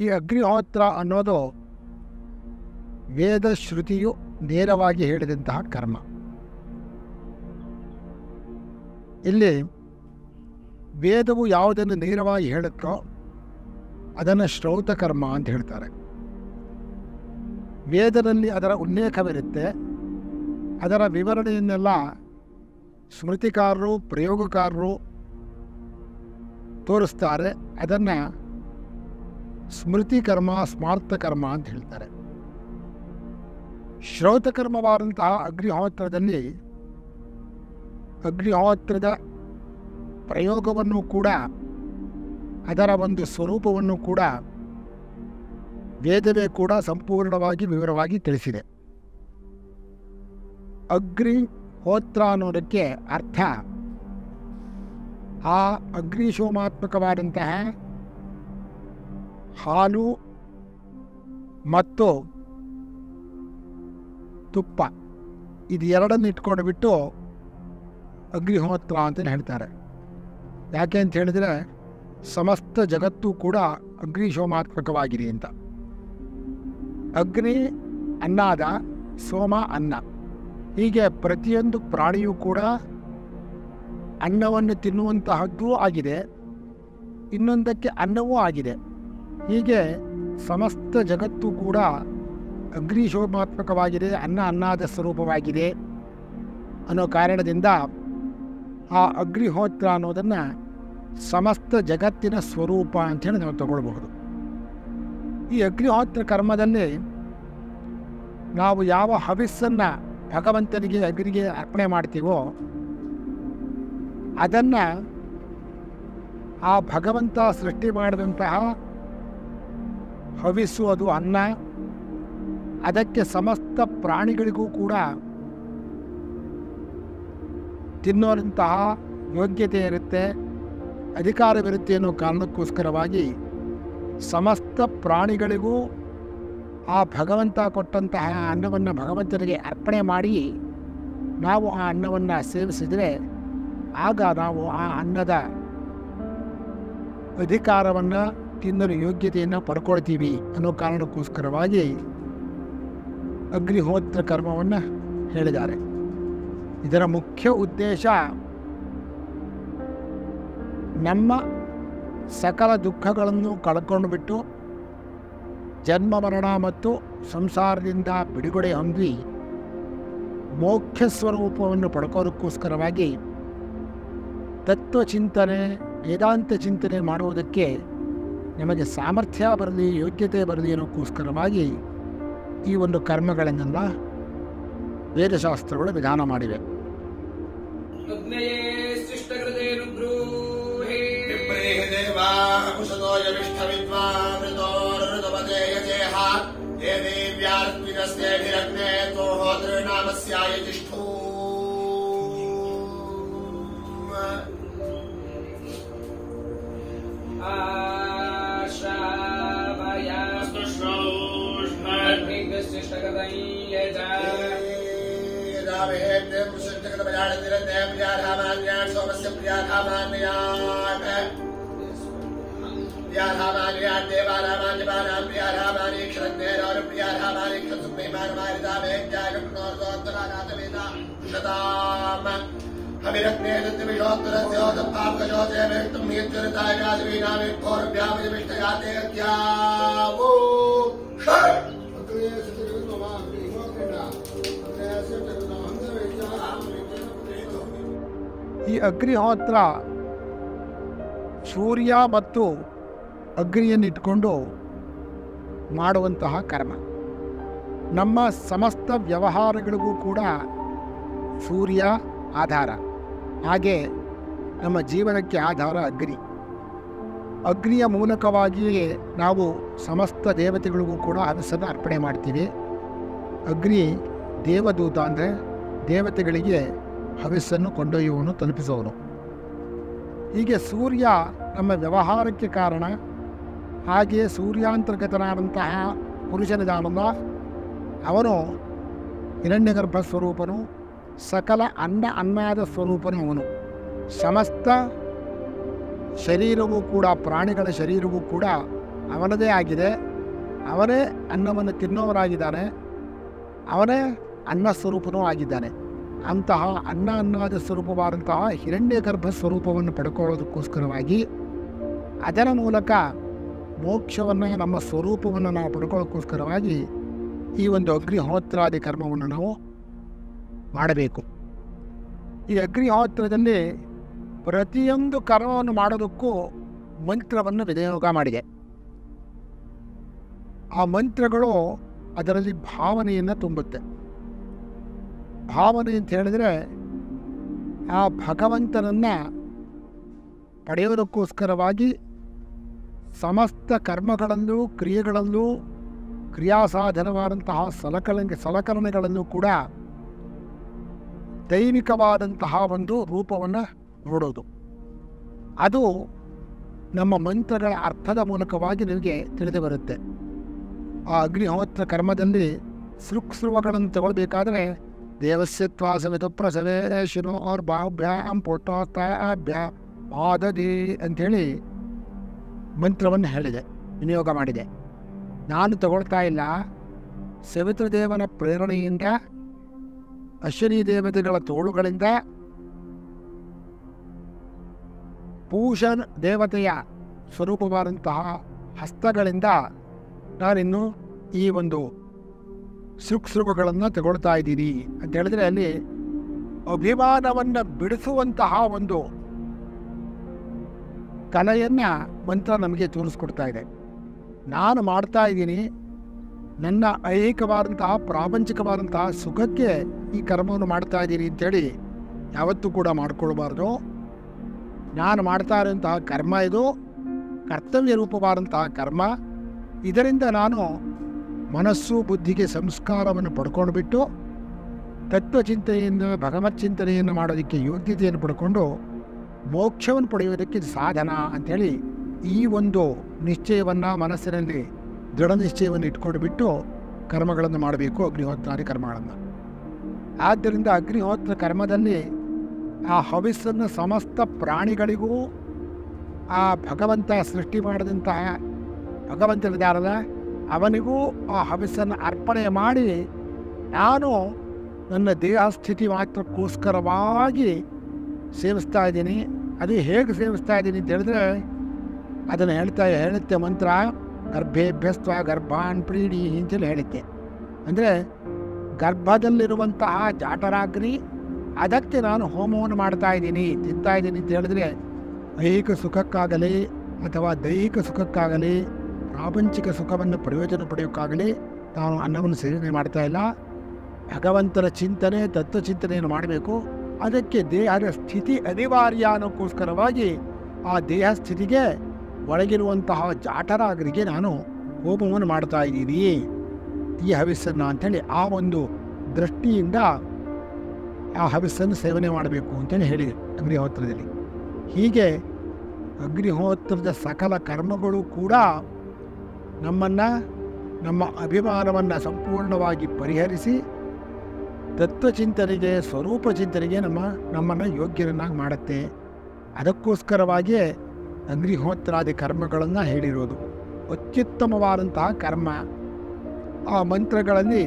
ಈ ಅಗ್ನಿಹೋತ್ರ ಅನ್ನೋದು ವೇದ ಶ್ರುತಿಯು ನೇರವಾಗಿ ಹೇಳಿದಂತಹ ಕರ್ಮ ಇಲ್ಲಿ ವೇದವು ಯಾವುದನ್ನು ನೇರವಾಗಿ ಹೇಳುತ್ತೋ ಅದನ್ನು ಶ್ರೌತ ಕರ್ಮ ಅಂತ ಹೇಳ್ತಾರೆ ವೇದದಲ್ಲಿ ಅದರ ಉಲ್ಲೇಖವಿರುತ್ತೆ ಅದರ ವಿವರಣೆಯನ್ನೆಲ್ಲ ಸ್ಮೃತಿಕಾರರು ಪ್ರಯೋಗಕಾರರು ತೋರಿಸ್ತಾರೆ ಅದನ್ನು ಸ್ಮೃತಿ ಕರ್ಮ ಸ್ಮಾರ್ಥ ಕರ್ಮ ಅಂತ ಹೇಳ್ತಾರೆ ಶ್ರೌತಕರ್ಮವಾದಂತಹ ಅಗ್ನಿಹೋತ್ರದಲ್ಲಿ ಅಗ್ನಿಹೋತ್ರದ ಪ್ರಯೋಗವನ್ನು ಕೂಡ ಅದರ ಒಂದು ಸ್ವರೂಪವನ್ನು ಕೂಡ ವೇದವೇ ಕೂಡ ಸಂಪೂರ್ಣವಾಗಿ ವಿವರವಾಗಿ ತಿಳಿಸಿದೆ ಅಗ್ನಿಹೋತ್ರ ಅನ್ನೋದಕ್ಕೆ ಅರ್ಥ ಆ ಅಗ್ನಿಶೋಮಾತ್ಮಕವಾದಂತಹ ಹಾಲು ಮತ್ತು ತುಪ್ಪ ಇದು ಎರಡನ್ನು ಇಟ್ಕೊಂಡು ಬಿಟ್ಟು ಅಗ್ನಿಹೋತ್ರ ಅಂತ ಹೇಳ್ತಾರೆ ಯಾಕೆ ಅಂತ ಹೇಳಿದರೆ ಸಮಸ್ತ ಜಗತ್ತು ಕೂಡ ಅಗ್ನಿಶೋಮಾತ್ಮಕವಾಗಿದೆ ಅಂತ ಅಗ್ನಿ ಅನ್ನಾದ ಸೋಮ ಅನ್ನ ಹೀಗೆ ಪ್ರತಿಯೊಂದು ಪ್ರಾಣಿಯೂ ಕೂಡ ಅನ್ನವನ್ನು ತಿನ್ನುವಂತಹದ್ದೂ ಆಗಿದೆ ಇನ್ನೊಂದಕ್ಕೆ ಅನ್ನವೂ ಆಗಿದೆ ಹೀಗೆ ಸಮಸ್ತ ಜಗತ್ತು ಕೂಡ ಅಗ್ನಿಶೋಮಾತ್ಮಕವಾಗಿದೆ ಅನ್ನ ಅನ್ನಾದ ಸ್ವರೂಪವಾಗಿದೆ ಅನ್ನೋ ಕಾರಣದಿಂದ ಆ ಅಗ್ನಿಹೋತ್ರ ಅನ್ನೋದನ್ನು ಸಮಸ್ತ ಜಗತ್ತಿನ ಸ್ವರೂಪ ಅಂಥೇಳಿ ನಾವು ತಗೊಳ್ಬಹುದು ಈ ಅಗ್ನಿಹೋತ್ರ ಕರ್ಮದಲ್ಲಿ ನಾವು ಯಾವ ಹವಿಸ್ಸನ್ನು ಭಗವಂತನಿಗೆ ಅಗ್ನಿಗೆ ಅರ್ಪಣೆ ಮಾಡ್ತೀವೋ ಅದನ್ನು ಆ ಭಗವಂತ ಸೃಷ್ಟಿ ಮಾಡಿದಂತಹ ಹವಿಸ್ಸು ಅದು ಅನ್ನ ಅದಕ್ಕೆ ಸಮಸ್ತ ಪ್ರಾಣಿಗಳಿಗೂ ಕೂಡ ತಿನ್ನೋಂತಹ ಯೋಗ್ಯತೆ ಇರುತ್ತೆ ಅಧಿಕಾರವಿರುತ್ತೆ ಅನ್ನೋ ಕಾರಣಕ್ಕೋಸ್ಕರವಾಗಿ ಸಮಸ್ತ ಪ್ರಾಣಿಗಳಿಗೂ ಆ ಭಗವಂತ ಕೊಟ್ಟಂತಹ ಅನ್ನವನ್ನು ಭಗವಂತನಿಗೆ ಅರ್ಪಣೆ ಮಾಡಿ ನಾವು ಆ ಅನ್ನವನ್ನು ಸೇವಿಸಿದರೆ ಆಗ ನಾವು ಆ ಅನ್ನದ ಅಧಿಕಾರವನ್ನು ತಿನ್ನಲು ಯೋಗ್ಯತೆಯನ್ನು ಪಡ್ಕೊಳ್ತೀವಿ ಅನ್ನೋ ಕಾರಣಕ್ಕೋಸ್ಕರವಾಗಿ ಅಗ್ನಿಹೋತ್ರ ಕರ್ಮವನ್ನು ಹೇಳಿದ್ದಾರೆ ಇದರ ಮುಖ್ಯ ಉದ್ದೇಶ ನಮ್ಮ ಸಕಲ ದುಃಖಗಳನ್ನು ಕಳ್ಕೊಂಡು ಬಿಟ್ಟು ಜನ್ಮ ಮರಣ ಮತ್ತು ಸಂಸಾರದಿಂದ ಬಿಡುಗಡೆ ಹೊಂದಿ ಮೋಕ್ಷ ಸ್ವರೂಪವನ್ನು ಪಡ್ಕೋದಕ್ಕೋಸ್ಕರವಾಗಿ ತತ್ವಚಿಂತನೆ ವೇದಾಂತ ಚಿಂತನೆ ಮಾಡುವುದಕ್ಕೆ ನಮಗೆ ಸಾಮರ್ಥ್ಯ ಬರಲಿ ಯೋಗ್ಯತೆ ಬರಲಿ ಅನ್ನೋಕ್ಕೋಸ್ಕರವಾಗಿ ಈ ಒಂದು ಕರ್ಮಗಳನ್ನೆಲ್ಲ ವೇದಶಾಸ್ತ್ರಗಳು ವಿಧಾನ ಮಾಡಿವೆ अग्नये शिष्टकृते रुद्रूहे विप्रेः देवाः कुशलो यविष्ठविद्वामृतोरृतपदे यजेः ये देव्यार्त्विनस्तेभिरग्ने तोहोदृनामस्याय जिष्ठू आश्रावया अग्निशिष्टकृतं यजा ಈ ಅಗ್ನಿಹೋತ್ರ ಸೂರ್ಯ ಮತ್ತು ಅಗ್ನಿಯನ್ನು ಇಟ್ಕೊಂಡು ಮಾಡುವಂತಹ ಕರ್ಮ ನಮ್ಮ ಸಮಸ್ತ ವ್ಯವಹಾರಗಳಿಗೂ ಕೂಡ ಸೂರ್ಯ ಆಧಾರ ಹಾಗೆ ನಮ್ಮ ಜೀವನಕ್ಕೆ ಆಧಾರ ಅಗ್ನಿ ಅಗ್ನಿಯ ಮೂಲಕವಾಗಿಯೇ ನಾವು ಸಮಸ್ತ ದೇವತೆಗಳಿಗೂ ಕೂಡ ಹನಸನ್ನು ಅರ್ಪಣೆ ಮಾಡ್ತೀವಿ ಅಗ್ನಿ ದೇವದೂತ ಅಂದರೆ ದೇವತೆಗಳಿಗೆ ಹವಿಸ್ಸನ್ನು ಕೊಂಡೊಯ್ಯುವನು ತಲುಪಿಸುವನು ಹೀಗೆ ಸೂರ್ಯ ನಮ್ಮ ವ್ಯವಹಾರಕ್ಕೆ ಕಾರಣ ಹಾಗೆಯೇ ಸೂರ್ಯಾಂತರ್ಗತನಾದಂತಹ ಪುರುಷನಿದಾನಲ್ಲ ಅವನು ಹಿರಣ್ಯಗರ್ಭ ಸ್ವರೂಪನು ಸಕಲ ಅನ್ನ ಅನ್ನಾದ ಸ್ವರೂಪನು ಅವನು ಸಮಸ್ತ ಶರೀರವೂ ಕೂಡ ಪ್ರಾಣಿಗಳ ಶರೀರವೂ ಕೂಡ ಅವನದೇ ಆಗಿದೆ ಅವನೇ ಅನ್ನವನ್ನು ತಿನ್ನೋವರಾಗಿದ್ದಾನೆ ಅವನೇ ಅನ್ನ ಸ್ವರೂಪನೂ ಆಗಿದ್ದಾನೆ ಅಂತಹ ಅನ್ನ ಅನ್ನದ ಸ್ವರೂಪವಾದಂತಹ ಹಿರಣ್ಯ ಗರ್ಭ ಸ್ವರೂಪವನ್ನು ಪಡ್ಕೊಳ್ಳೋದಕ್ಕೋಸ್ಕರವಾಗಿ ಅದರ ಮೂಲಕ ಮೋಕ್ಷವನ್ನು ನಮ್ಮ ಸ್ವರೂಪವನ್ನು ನಾವು ಪಡ್ಕೊಳ್ಳೋಕ್ಕೋಸ್ಕರವಾಗಿ ಈ ಒಂದು ಅಗ್ನಿಹೋತ್ರಾದಿ ಕರ್ಮವನ್ನು ನಾವು ಮಾಡಬೇಕು ಈ ಅಗ್ನಿಹೋತ್ರದಲ್ಲಿ ಪ್ರತಿಯೊಂದು ಕರ್ಮವನ್ನು ಮಾಡೋದಕ್ಕೂ ಮಂತ್ರವನ್ನು ವಿನಿಯೋಗ ಮಾಡಿದೆ ಆ ಮಂತ್ರಗಳು ಅದರಲ್ಲಿ ಭಾವನೆಯನ್ನು ತುಂಬುತ್ತೆ ಭಾವನೆ ಅಂತ ಹೇಳಿದ್ರೆ ಆ ಭಗವಂತನನ್ನು ಪಡೆಯೋದಕ್ಕೋಸ್ಕರವಾಗಿ ಸಮಸ್ತ ಕರ್ಮಗಳಲ್ಲೂ ಕ್ರಿಯೆಗಳಲ್ಲೂ ಕ್ರಿಯಾಸಾಧನವಾದಂತಹ ಸಲಕಲ ಸಲಕರಣೆಗಳನ್ನು ಕೂಡ ದೈವಿಕವಾದಂತಹ ಒಂದು ರೂಪವನ್ನು ನೋಡೋದು ಅದು ನಮ್ಮ ಮಂತ್ರಗಳ ಅರ್ಥದ ಮೂಲಕವಾಗಿ ನಿಮಗೆ ತಿಳಿದು ಬರುತ್ತೆ ಆ ಅಗ್ನಿಹೋತ್ರ ಕರ್ಮದಲ್ಲಿ ಸೃಕ್ಸೃವಗಳನ್ನು ತಗೊಳ್ಬೇಕಾದ್ರೆ ದೇವಸ್ಯತ್ವಾಸವಿದು ಪ್ರಸವೇ ಶಿರೋ ಅವ್ರ ಬಾಭ್ಯಾಂ ಪೊಟ್ಟೋತ್ತಾಭ್ಯ ಪಾದದಿ ಅಂಥೇಳಿ ಮಂತ್ರವನ್ನು ಹೇಳಿದೆ ವಿನಿಯೋಗ ಮಾಡಿದೆ ನಾನು ತಗೊಳ್ತಾ ಇಲ್ಲ ಸವಿತೃದೇವನ ಪ್ರೇರಣೆಯಿಂದ ಅಶ್ವಿನಿ ದೇವತೆಗಳ ತೋಳುಗಳಿಂದ ಪೂಷನ್ ದೇವತೆಯ ಸ್ವರೂಪವಾದಂತಹ ಹಸ್ತಗಳಿಂದ ನಾನಿನ್ನು ಈ ಒಂದು ಸೃಕ್ಸೃಗಗಳನ್ನು ತಗೊಳ್ತಾ ಇದ್ದೀನಿ ಅಂತ ಹೇಳಿದ್ರೆ ಅಲ್ಲಿ ಅಭಿಮಾನವನ್ನು ಬಿಡಿಸುವಂತಹ ಒಂದು ಕಲೆಯನ್ನು ಮಂತ್ರ ನಮಗೆ ತೋರಿಸ್ಕೊಡ್ತಾ ಇದೆ ನಾನು ಮಾಡ್ತಾ ಇದ್ದೀನಿ ನನ್ನ ಐಹಿಕವಾದಂತಹ ಪ್ರಾಪಂಚಿಕವಾದಂತಹ ಸುಖಕ್ಕೆ ಈ ಕರ್ಮವನ್ನು ಮಾಡ್ತಾ ಇದ್ದೀನಿ ಅಂತೇಳಿ ಯಾವತ್ತೂ ಕೂಡ ಮಾಡಿಕೊಳ್ಬಾರ್ದು ನಾನು ಮಾಡ್ತಾ ಇರುವಂತಹ ಕರ್ಮ ಇದು ಕರ್ತವ್ಯ ರೂಪವಾದಂತಹ ಕರ್ಮ ಇದರಿಂದ ನಾನು ಮನಸ್ಸು ಬುದ್ಧಿಗೆ ಸಂಸ್ಕಾರವನ್ನು ಪಡ್ಕೊಂಡು ಬಿಟ್ಟು ತತ್ವಚಿಂತನೆಯಿಂದ ಭಗವತ್ ಚಿಂತನೆಯನ್ನು ಮಾಡೋದಕ್ಕೆ ಯೋಗ್ಯತೆಯನ್ನು ಪಡ್ಕೊಂಡು ಮೋಕ್ಷವನ್ನು ಪಡೆಯುವುದಕ್ಕೆ ಇದು ಸಾಧನ ಅಂಥೇಳಿ ಈ ಒಂದು ನಿಶ್ಚಯವನ್ನು ಮನಸ್ಸಿನಲ್ಲಿ ದೃಢ ನಿಶ್ಚಯವನ್ನು ಇಟ್ಕೊಂಡು ಬಿಟ್ಟು ಕರ್ಮಗಳನ್ನು ಮಾಡಬೇಕು ಅಗ್ನಿಹೋತ್ರಾದಿ ಕರ್ಮಗಳನ್ನು ಆದ್ದರಿಂದ ಅಗ್ನಿಹೋತ್ರ ಕರ್ಮದಲ್ಲಿ ಆ ಹವಿಸ್ಸನ್ನು ಸಮಸ್ತ ಪ್ರಾಣಿಗಳಿಗೂ ಆ ಭಗವಂತ ಸೃಷ್ಟಿ ಮಾಡಿದಂತಹ ಭಗವಂತನಿದ್ದಾರಲ್ಲ ಅವನಿಗೂ ಆ ಹವಿಸ್ಸನ್ನು ಅರ್ಪಣೆ ಮಾಡಿ ನಾನು ನನ್ನ ದೇಹ ಸ್ಥಿತಿ ಮಾತ್ರಕ್ಕೋಸ್ಕರವಾಗಿ ಸೇವಿಸ್ತಾ ಇದ್ದೀನಿ ಅದು ಹೇಗೆ ಸೇವಿಸ್ತಾ ಇದ್ದೀನಿ ಅಂತ ಹೇಳಿದ್ರೆ ಅದನ್ನು ಹೇಳ್ತಾ ಹೇಳುತ್ತೆ ಮಂತ್ರ ಗರ್ಭೇಭ್ಯಸ್ತ್ವ ಗರ್ಭಾನ್ ಪ್ರೀಡಿ ಅಂತೇಳಿ ಹೇಳುತ್ತೆ ಅಂದರೆ ಗರ್ಭದಲ್ಲಿರುವಂತಹ ಜಾಟರಾಗ್ನಿ ಅದಕ್ಕೆ ನಾನು ಹೋಮವನ್ನು ಮಾಡ್ತಾ ಇದ್ದೀನಿ ತಿಂತಾ ಇದ್ದೀನಿ ಅಂತ ಹೇಳಿದ್ರೆ ಐಹಿಕ ಸುಖಕ್ಕಾಗಲಿ ಅಥವಾ ದೈಹಿಕ ಸುಖಕ್ಕಾಗಲಿ ಪ್ರಾಪಂಚಿಕ ಸುಖವನ್ನು ಪ್ರಯೋಜನ ಪಡೆಯೋಕ್ಕಾಗಲಿ ನಾನು ಅನ್ನವನ್ನು ಸೇವನೆ ಮಾಡ್ತಾ ಇಲ್ಲ ಭಗವಂತನ ಚಿಂತನೆ ತತ್ವಚಿಂತನೆಯನ್ನು ಮಾಡಬೇಕು ಅದಕ್ಕೆ ದೇಹದ ಸ್ಥಿತಿ ಅನಿವಾರ್ಯ ಅನ್ನೋಕ್ಕೋಸ್ಕರವಾಗಿ ಆ ದೇಹ ಸ್ಥಿತಿಗೆ ಒಳಗಿರುವಂತಹ ಜಾಟರಾಗರಿಗೆ ನಾನು ಹೋಮವನ್ನು ಮಾಡ್ತಾ ಇದ್ದೀನಿ ಈ ಹವಿಸ್ಸನ್ನು ಅಂಥೇಳಿ ಆ ಒಂದು ದೃಷ್ಟಿಯಿಂದ ಆ ಹವಿಸ್ಸನ್ನು ಸೇವನೆ ಮಾಡಬೇಕು ಅಂತೇಳಿ ಹೇಳಿ ಅಗ್ನಿಹೋತ್ರದಲ್ಲಿ ಹೀಗೆ ಅಗ್ನಿಹೋತ್ರದ ಸಕಲ ಕರ್ಮಗಳು ಕೂಡ ನಮ್ಮನ್ನು ನಮ್ಮ ಅಭಿಮಾನವನ್ನು ಸಂಪೂರ್ಣವಾಗಿ ಪರಿಹರಿಸಿ ತತ್ವಚಿಂತನೆಗೆ ಸ್ವರೂಪ ಚಿಂತನೆಗೆ ನಮ್ಮ ನಮ್ಮನ್ನು ಯೋಗ್ಯರನ್ನಾಗಿ ಮಾಡುತ್ತೆ ಅದಕ್ಕೋಸ್ಕರವಾಗಿಯೇ ಅಗ್ನಿಹೋತ್ರಾದಿ ಕರ್ಮಗಳನ್ನು ಹೇಳಿರೋದು ಅತ್ಯುತ್ತಮವಾದಂತಹ ಕರ್ಮ ಆ ಮಂತ್ರಗಳಲ್ಲಿ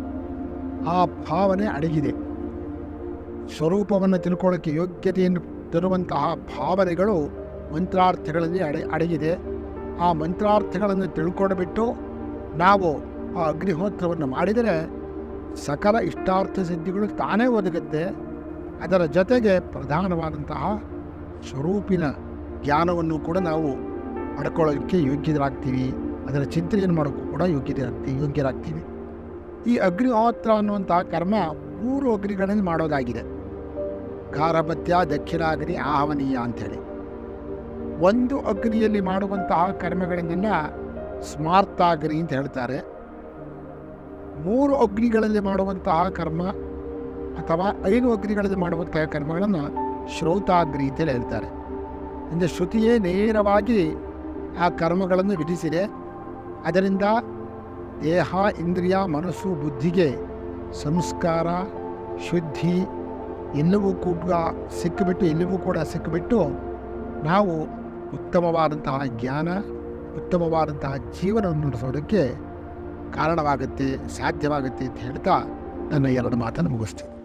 ಆ ಭಾವನೆ ಅಡಗಿದೆ ಸ್ವರೂಪವನ್ನು ತಿಳ್ಕೊಳ್ಳೋಕ್ಕೆ ಯೋಗ್ಯತೆಯನ್ನು ತರುವಂತಹ ಭಾವನೆಗಳು ಮಂತ್ರಾರ್ಥಗಳಲ್ಲಿ ಅಡ ಅಡಗಿದೆ ಆ ಮಂತ್ರಾರ್ಥಗಳನ್ನು ತಿಳ್ಕೊಂಡ್ಬಿಟ್ಟು ನಾವು ಆ ಅಗ್ನಿಹೋತ್ರವನ್ನು ಮಾಡಿದರೆ ಸಕಲ ಇಷ್ಟಾರ್ಥ ಸಿದ್ಧಿಗಳು ತಾನೇ ಒದಗುತ್ತೆ ಅದರ ಜೊತೆಗೆ ಪ್ರಧಾನವಾದಂತಹ ಸ್ವರೂಪಿನ ಜ್ಞಾನವನ್ನು ಕೂಡ ನಾವು ಪಡ್ಕೊಳ್ಳೋದಕ್ಕೆ ಯೋಗ್ಯರಾಗ್ತೀವಿ ಅದರ ಚಿಂತನೆಯನ್ನು ಮಾಡೋಕ್ಕೂ ಕೂಡ ಯೋಗ್ಯತೆ ಯೋಗ್ಯರಾಗ್ತೀವಿ ಈ ಅಗ್ನಿಹೋತ್ರ ಅನ್ನುವಂತಹ ಕರ್ಮ ಮೂರು ಅಗ್ನಿಗಳಲ್ಲಿ ಮಾಡೋದಾಗಿದೆ ಗಾರಭತ್ಯ ದಕ್ಷಿಣಾಗ್ನಿ ಆಹವನೀಯ ಅಂಥೇಳಿ ಒಂದು ಅಗ್ನಿಯಲ್ಲಿ ಮಾಡುವಂತಹ ಕರ್ಮಗಳನ್ನೆಲ್ಲ ಸ್ಮಾರ್ತಾಗ್ನಿ ಅಂತ ಹೇಳ್ತಾರೆ ಮೂರು ಅಗ್ನಿಗಳಲ್ಲಿ ಮಾಡುವಂತಹ ಕರ್ಮ ಅಥವಾ ಐದು ಅಗ್ನಿಗಳಲ್ಲಿ ಮಾಡುವಂತಹ ಕರ್ಮಗಳನ್ನು ಶ್ರೌತಾಗ್ನಿ ಅಂತೇಳಿ ಹೇಳ್ತಾರೆ ಅಂದರೆ ಶ್ರುತಿಯೇ ನೇರವಾಗಿ ಆ ಕರ್ಮಗಳನ್ನು ವಿಧಿಸಿದೆ ಅದರಿಂದ ದೇಹ ಇಂದ್ರಿಯ ಮನಸ್ಸು ಬುದ್ಧಿಗೆ ಸಂಸ್ಕಾರ ಶುದ್ಧಿ ಎಲ್ಲವೂ ಕೂಡ ಸಿಕ್ಕಿಬಿಟ್ಟು ಎಲ್ಲವೂ ಕೂಡ ಸಿಕ್ಕಿಬಿಟ್ಟು ನಾವು ಉತ್ತಮವಾದಂತಹ ಜ್ಞಾನ ಉತ್ತಮವಾದಂತಹ ಜೀವನವನ್ನು ನಡೆಸೋದಕ್ಕೆ ಕಾರಣವಾಗುತ್ತೆ ಸಾಧ್ಯವಾಗುತ್ತೆ ಅಂತ ಹೇಳ್ತಾ ನನ್ನ ಎರಡು ಮಾತನ್ನು ಮುಗಿಸ್ತೀನಿ